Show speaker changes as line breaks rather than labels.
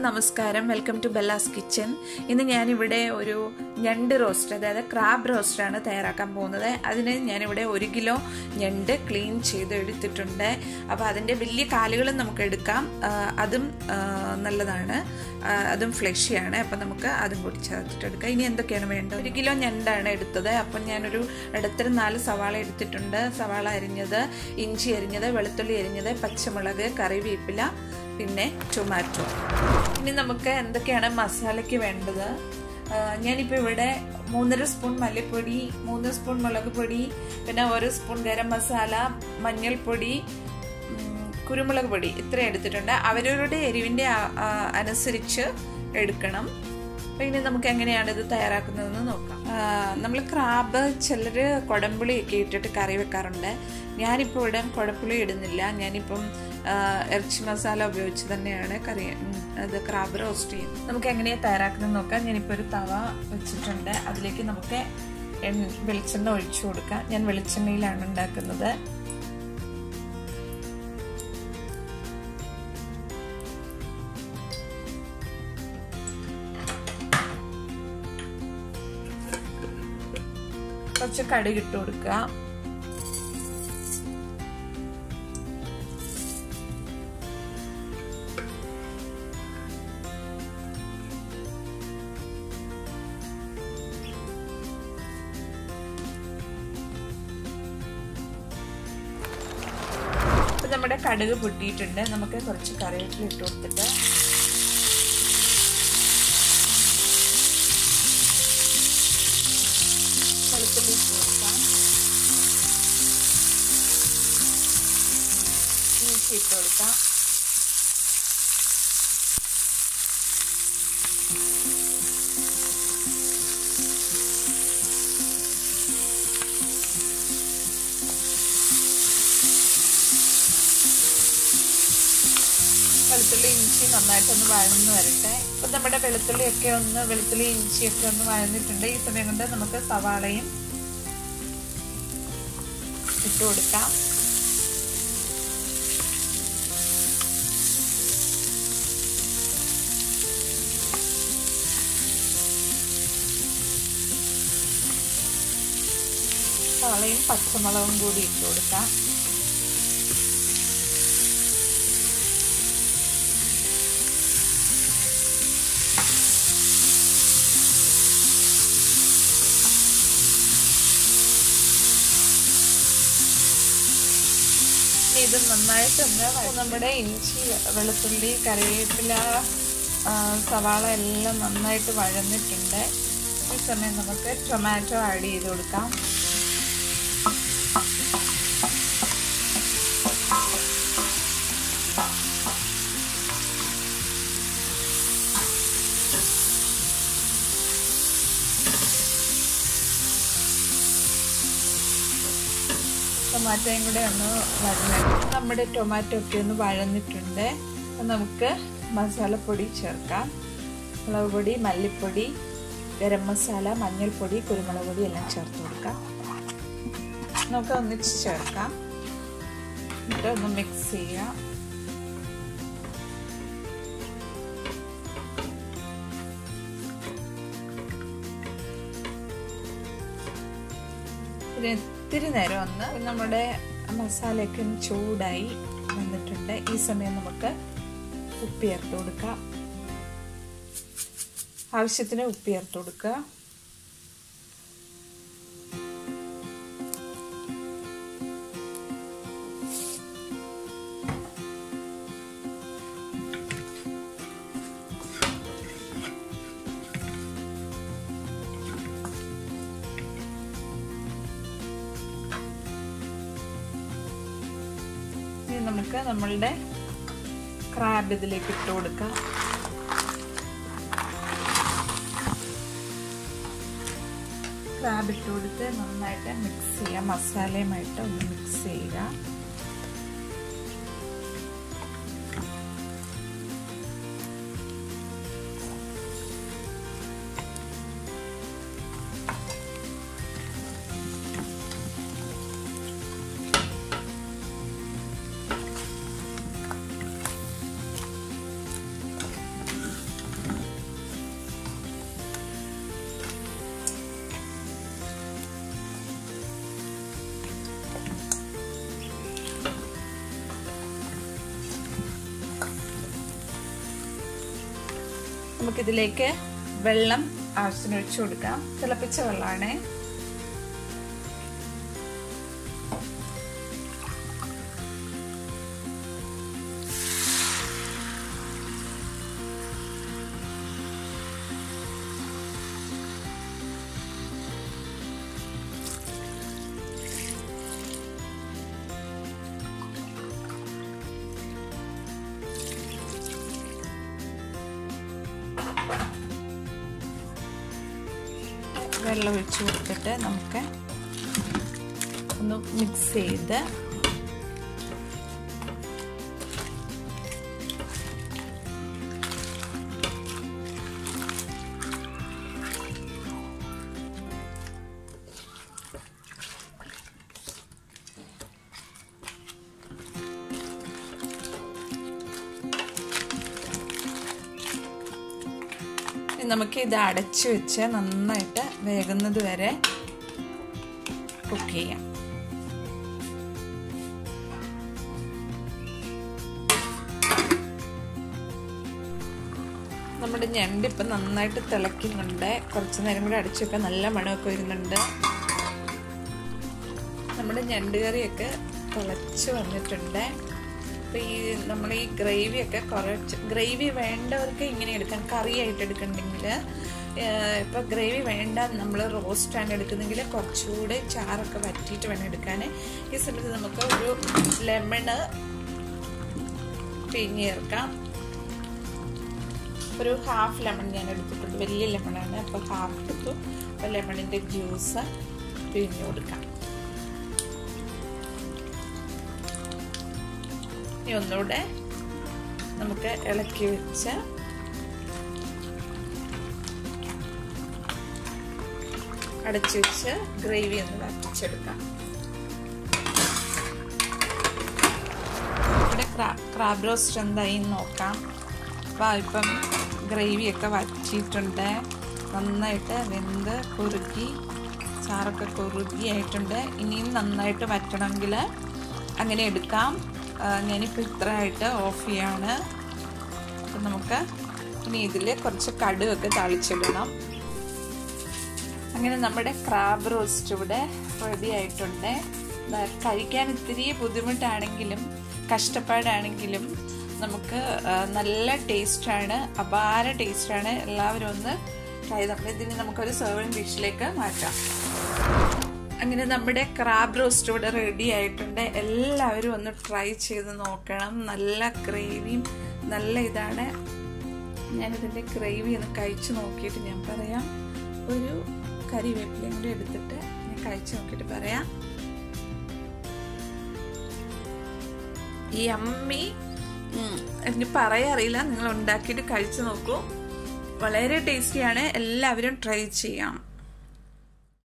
എല്ലാവർക്കും നമസ്കാരം welcome to Bella's kitchen ഇന്ന് ഞാനിവിടെ ഒരു ഞണ്ട് റോസ്റ്റ് അതായത് ക്രാബ് റോസ്റ്റാണ് തയ്യാറാക്കാൻ പോകുന്നത് അതിന് ഞാനിവിടെ ഒരു കിലോ ഞണ്ട് ക്ലീൻ ചെയ്ത് എടുത്തിട്ടുണ്ട് അപ്പോൾ അതിൻ്റെ വലിയ കാലുകളും നമുക്ക് എടുക്കാം ആ, അതും ആ, നല്ലതാണ് ആ, അതും ഫ്ലഷിയാണ് അപ്പം നമുക്ക് അതും കൂടി ചേർത്തിട്ടെടുക്കാം ഇനി എന്തൊക്കെയാണ് വേണ്ടത് ഒരു കിലോ ഞണ്ടാണ് എടുത്തത് അപ്പം ഞാനൊരു ഇടത്തരം നാല് സവാള എടുത്തിട്ടുണ്ട് സവാള അരിഞ്ഞത് ഇഞ്ചി അരിഞ്ഞത് വെളുത്തുള്ളി അരിഞ്ഞത് പച്ചമുളക് കറിവേപ്പില പിന്നെ ടൊമാറ്റോ ഇനി നമുക്ക് എന്തൊക്കെയാണ് മസാലയ്ക്ക് വേണ്ടത് ആ, ഞാനിപ്പോൾ ഇവിടെ മൂന്നര സ്പൂൺ മല്ലിപ്പൊടി മൂന്ന് സ്പൂൺ മുളക് പൊടി പിന്നെ ഒരു സ്പൂൺ ഗരം മസാല മഞ്ഞൾപ്പൊടി ഉം, കുരുമുളക് പൊടി ഇത്ര എടുത്തിട്ടുണ്ട് അവരവരുടെ എരിവിൻ്റെ ആ- ആ അനുസരിച്ച് എടുക്കണം അപ്പോൾ ഇനി നമുക്ക് എങ്ങനെയാണ് ഇത് തയ്യാറാക്കുന്നതെന്ന് നോക്കാം നമ്മൾ ക്രാബ് ചിലർ കുടംപുളിയൊക്കെ ഇട്ടിട്ട് കറി വെക്കാറുണ്ട് ഞാനിപ്പോൾ ഇവിടെ കുടംപുളി ഇടുന്നില്ല ഞാനിപ്പം ആ, ഇറച്ചി മസാല ഉപയോഗിച്ച് തന്നെയാണ് കറി ഉം, അത് ക്രാബ് റോസ്റ്റ് ചെയ്യുന്നത് നമുക്ക് എങ്ങനെയാണ് തയ്യാറാക്കുന്നത് നോക്കാം ഞാനിപ്പോൾ ഒരു തവ വെച്ചിട്ടുണ്ട് അതിലേക്ക് നമുക്ക് എണ്ണ വെളിച്ചെണ്ണ ഒഴിച്ചു കൊടുക്കാം ഞാൻ വെളിച്ചെണ്ണയിലാണ് ഉണ്ടാക്കുന്നത് കുറച്ച് കടുക് ഇട്ട് കൊടുക്കുക ഇപ്പൊ നമ്മുടെ കടുക് പൊട്ടിയിട്ടുണ്ട് നമുക്ക് കുറച്ച് കറിവേപ്പില ഇട്ട് കൊടുത്തിട്ട് വെളുത്തുള്ളി ഇട്ട് കൊടുക്കാം ഇഞ്ചി ഇട്ട് കൊടുക്കാം വെളുത്തുള്ളി ഇഞ്ചി നന്നായിട്ടൊന്ന് വഴന്ന് വരട്ടെ ഇപ്പൊ നമ്മുടെ വെളുത്തുള്ളിയൊക്കെ ഒന്ന് വെളുത്തുള്ളി ഇഞ്ചിയൊക്കെ ഒന്ന് വഴന്നിട്ടുണ്ട് ഈ സമയം കൊണ്ട് നമുക്ക് സവാളയും ഇട്ട് കൊടുക്കാം സവാളയും പച്ചമുളകും കൂടി ഇട്ട് കൊടുക്കാം ഇനി ഇത് നന്നായിട്ടൊന്ന് വഴ- നമ്മുടെ ഇഞ്ചി വെളുത്തുള്ളി കറിവേപ്പില ആ, സവാള എല്ലാം നന്നായിട്ട് വഴന്നിട്ടുണ്ട് ഈ സമയം നമുക്ക് ടൊമാറ്റോ ആഡ് ചെയ്ത് കൊടുക്കാം ടൊമാറ്റോയും കൂടെ ഒന്ന് വഴന്നിട്ട് നമ്മുടെ ടൊമാറ്റോ ഒക്കെ ഒന്ന് വഴന്നിട്ടുണ്ട് അപ്പം നമുക്ക് മസാലപ്പൊടി ചേർക്കാം മുളക് പൊടി മല്ലിപ്പൊടി ഗരം മസാല മഞ്ഞൾപ്പൊടി കുരുമുളക് പൊടി എല്ലാം ചേർത്ത് കൊടുക്കാം നമുക്ക് ഒന്നിച്ച് ചേർക്കാം എന്നിട്ട് ഒന്ന് മിക്സ് ചെയ്യാം പിന്നെ ഇത്തിരി നേരം ഒന്ന് നമ്മുടെ മസാലയൊക്കെ ഒന്ന് ചൂടായി വന്നിട്ടുണ്ട് ഈ സമയം നമുക്ക് ഉപ്പ് ചേർത്ത് കൊടുക്കാം ആവശ്യത്തിന് ഉപ്പ് ചേർത്ത് കൊടുക്കുക ഇനി നമുക്ക് നമ്മളുടെ ക്രാബ് ഇതിലേക്ക് ഇട്ട് കൊടുക്കാം ക്രാബ് ഇട്ട് കൊടുത്ത് നന്നായിട്ട് മിക്സ് ചെയ്യുക മസാലയുമായിട്ട് ഒന്ന് മിക്സ് ചെയ്യുക നമുക്കിതിലേക്ക് വെള്ളം ആവശ്യത്തിന് ഒഴിച്ചു കൊടുക്കാം തിളപ്പിച്ച വെള്ളമാണ് വെള്ളം ഒഴിച്ച് കൊടുത്തിട്ട് നമുക്ക് ഒന്ന് മിക്സ് ചെയ്ത് നമുക്ക് ഇത് അടച്ചു വെച്ച് നന്നായിട്ട് വേകുന്നത് വരെ കുക്ക് ചെയ്യാം നമ്മുടെ ഞണ്ട് ഇപ്പം നന്നായിട്ട് തിളയ്ക്കുന്നുണ്ട് കുറച്ച് നേരം കൂടെ അടച്ചു വെക്കാൻ നല്ല മണമൊക്കെ വരുന്നുണ്ട് നമ്മുടെ ഞണ്ട് കറിയൊക്കെ തിളച്ച് വന്നിട്ടുണ്ട് അപ്പോൾ ഈ നമ്മൾ ഈ ഗ്രേവിയൊക്കെ കുറച്ച് ഗ്രേവി വേണ്ടവർക്ക് ഇങ്ങനെ എടുക്കാം കറിയായിട്ട് എടുക്കണമെങ്കിൽ ഇപ്പോൾ ഗ്രേവി വേണ്ട നമ്മൾ റോസ്റ്റാണ് എടുക്കുന്നെങ്കിൽ കുറച്ചുകൂടെ ചാറൊക്കെ വറ്റിയിട്ട് വേണം എടുക്കാൻ ഈ സമയത്ത് നമുക്ക് ഒരു ലെമണ് പിഴിഞ്ഞ് ചേർക്കാം ഒരു ഹാഫ് ലെമൺ ഞാൻ എടുത്തിട്ടുണ്ട് വലിയ ലെമണാണ് അപ്പോൾ ഹാഫ് എടുത്തു അപ്പോൾ ലെമണിൻ്റെ ജ്യൂസ് പിഴിഞ്ഞ് കൊടുക്കാം ഇനി ഒന്നുകൂടെ നമുക്ക് ഇളക്കി വെച്ച് അടച്ചു വെച്ച് ഗ്രേവി ഒന്ന് വറ്റിച്ചെടുക്കാം ഇവിടെ ക്രാബ് റോസ്റ്റ് എന്തായി നോക്കാം അപ്പോൾ ഇപ്പം ഗ്രേവിയൊക്കെ വറ്റിയിട്ടുണ്ട് നന്നായിട്ട് വെന്ത് കുറുക്കി ചാറൊക്കെ കുറുകിയായിട്ടുണ്ട് ഇനിയും നന്നായിട്ട് വറ്റണമെങ്കിൽ അങ്ങനെ എടുക്കാം ഞാനിപ്പോൾ ഇത്രയായിട്ട് ഓഫ് ചെയ്യാണ് അപ്പം നമുക്ക് ഇനി ഇതിൽ കുറച്ച് കടുകൊക്കെ തളിച്ചിടണം അങ്ങനെ നമ്മുടെ ക്രാബ് റോസ്റ്റ് ഇവിടെ റെഡി ആയിട്ടുണ്ട് കഴിക്കാൻ ഇത്തിരി ബുദ്ധിമുട്ടാണെങ്കിലും കഷ്ടപ്പാടാണെങ്കിലും നമുക്ക് നല്ല ടേസ്റ്റാണ് അപാര ടേസ്റ്റാണ് എല്ലാവരും ഒന്ന് ട്രൈ നമ്മൾ ഇതിന് നമുക്കൊരു സെർവിങ് ഡിഷിലേക്ക് മാറ്റാം അങ്ങനെ നമ്മുടെ ക്രാബ് റോസ്റ്റ് ഇവിടെ റെഡി ആയിട്ടുണ്ട് എല്ലാവരും ഒന്ന് ട്രൈ ചെയ്ത് നോക്കണം നല്ല ഗ്രേവിയും നല്ല ഇതാണ് ഞാനിതിൻ്റെ ഗ്രേവി ഒന്ന് കഴിച്ച് നോക്കിയിട്ട് ഞാൻ പറയാം ഒരു കറിവേപ്പിലയും കൂടി എടുത്തിട്ട് ഞാൻ കഴിച്ച് നോക്കിയിട്ട് പറയാം ഈ അമ്മി എനിക്ക് പറയാറിയില്ല നിങ്ങൾ ഉണ്ടാക്കിയിട്ട് കഴിച്ചു നോക്കൂ വളരെ ടേസ്റ്റിയാണ് എല്ലാവരും ട്രൈ ചെയ്യാം